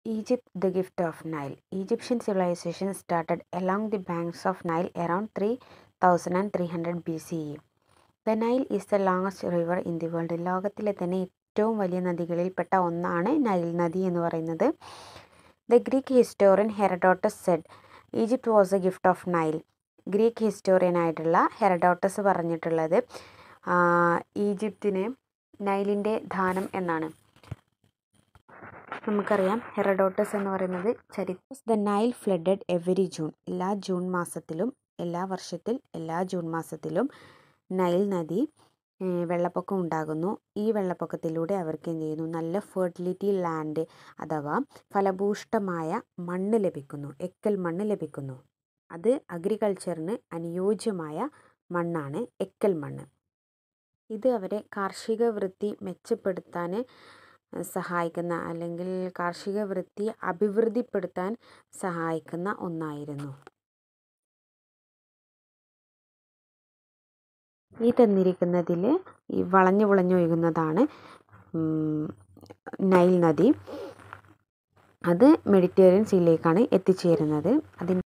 Egypt, the gift of Nile. Egyptian civilization started along the banks of Nile around 3300 BCE. The Nile is the longest river in the world. ലോകത്തിലെ തന്നെ ഏറ്റവും വലിയ നദികളിൽപ്പെട്ട ഒന്നാണ് Nile നദി എന്ന് പറയുന്നത് the Greek historian Herodotus said Egypt was a gift of Nile Greek ഹിസ്റ്റോറിയനായിട്ടുള്ള Herodotus പറഞ്ഞിട്ടുള്ളത് ഈജിപ്തിന് നൈലിൻ്റെ ദാനം എന്നാണ് നമുക്കറിയാം ഹെറഡോട്ടസ് എന്ന് പറയുന്നത് ചരിത്ര the Nile flooded every June എല്ലാ ജൂൺ മാസത്തിലും എല്ലാ വർഷത്തിൽ എല്ലാ ജൂൺ മാസത്തിലും നൈൽ നദി വെള്ളപ്പൊക്കം ഉണ്ടാകുന്നു ഈ വെള്ളപ്പൊക്കത്തിലൂടെ അവർക്ക് എന്ത് ചെയ്യുന്നു നല്ല ഫെർട്ടിലിറ്റി ലാൻഡ് അഥവാ ഫലഭൂഷ്ടമായ മണ്ണ് ലഭിക്കുന്നു എക്കൽ മണ്ണ് ലഭിക്കുന്നു അത് അഗ്രികൾച്ചറിന് അനുയോജ്യമായ മണ്ണാണ് എക്കൽ മണ്ണ് ഇത് അവരെ കാർഷിക വൃത്തി മെച്ചപ്പെടുത്താൻ സഹായിക്കുന്ന അല്ലെങ്കിൽ കാർഷിക വൃത്തി അഭിവൃദ്ധിപ്പെടുത്താൻ സഹായിക്കുന്ന ഒന്നായിരുന്നു ഈ തന്നിരിക്കുന്നതിൽ ഈ വളഞ്ഞു വളഞ്ഞു ഒഴുകുന്നതാണ് നൈൽ നദി അത് മെഡിറ്ററേനിയൻ സീയിലേക്കാണ് എത്തിച്ചേരുന്നത് അതിന്